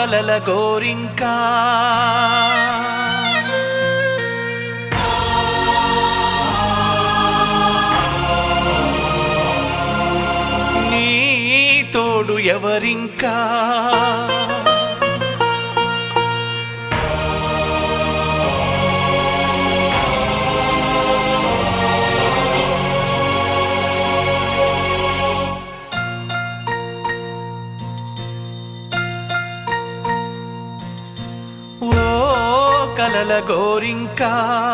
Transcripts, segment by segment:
కలల గోరింకా నీ తోడు ఎవరింకా ఓ కలల గోరింకా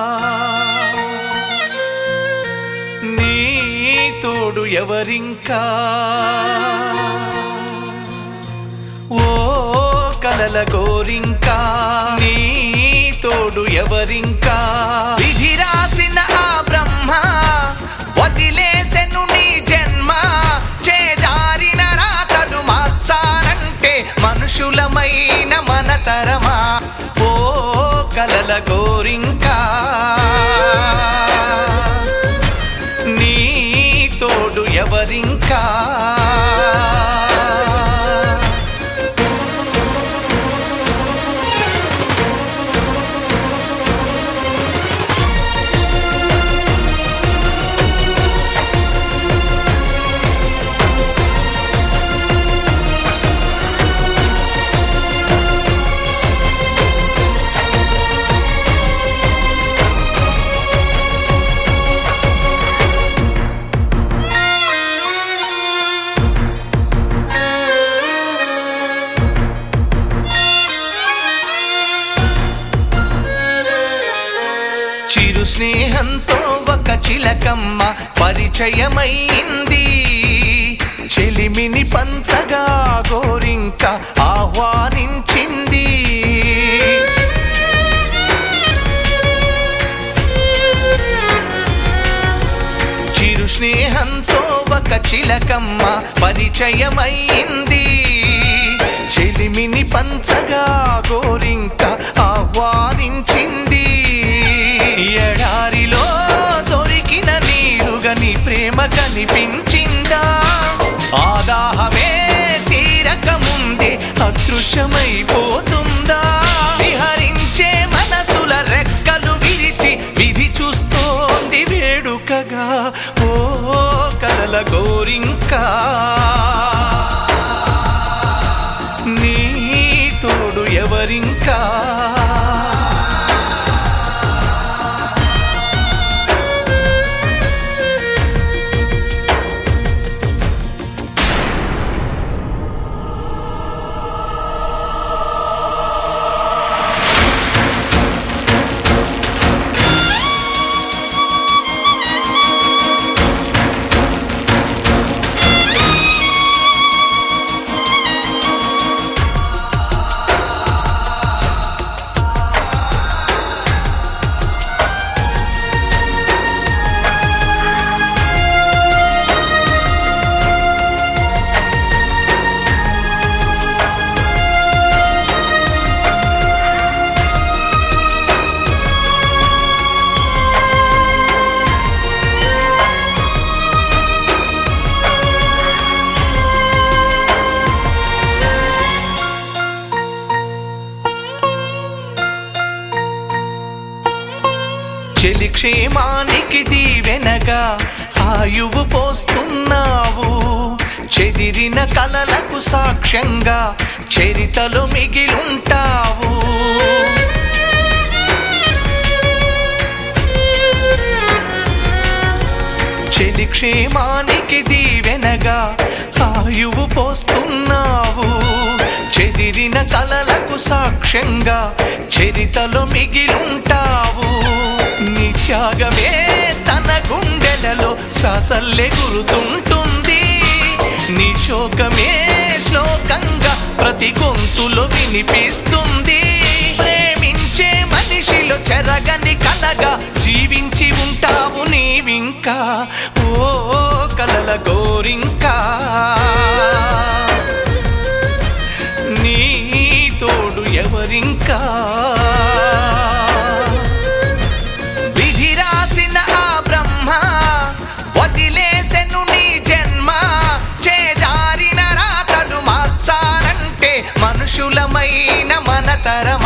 నీ తోడు ఎవరింకా ఓ కలల గోరింకా నీ తోడు ఎవరింకా విధి రాసిన ఆ బ్రహ్మ వదిలేసెను నీ జన్మ చేజారిన రాతలు మార్చాలంటే మనుషులమైన మన తరమా ఓ కలల గోరింకా నీ తోడు ఎవరింకా చిరు స్నేహంతో ఒక చిలకమ్మ పరిచయమైంది చెలిమిని పంచగా గోరింక ఆహ్వానించింది చిరు స్నేహంతో ఒక చిలకమ్మ పరిచయమైంది చెలిమిని పంచగా గోరింక ఆహ్వానించింది ఎడారిలో దొరికిన నీరుగా నీ ప్రేమ కనిపించిందా ఆదాహమే తీరక ముందే అదృశ్యమైపోతుందా విహరించే మనసుల రెక్కలు విరిచి విధి చూస్తోంది వేడుకగా ఓ కలల గోరింకా నీ తోడు ఎవరింకా చెలి క్షేమానికి దీవెనగా ఆయువు పోస్తున్నావు చెదిరిన కలలకు సాక్ష్యంగా చరితలు మిగిలుంటావు చెలి క్షేమానికి దీవెనగా ఆయువు పోస్తున్నావు చెదిరిన కలలకు సాక్ష్యంగా చరితలు మిగిలుంటావు నీ త్యాగమే తన గుండెలలో శ్వాసల్లే గురుతుంటుంది నీ శోకమే శ్లోకంగా ప్రతి గొంతులో వినిపిస్తుంది ప్రేమించే మనిషిలో చెరగని కలగా జీవించి ఉంటావు నీవింకా ఓ కలల గోరింకా నీ తోడు ఎవరింకా విధి రాసిన ఆ బ్రహ్మ వదిలేసెను నీ జన్మ చేజారిన రాతలు మార్చాలంటే మనుషులమై పైన మన తరమ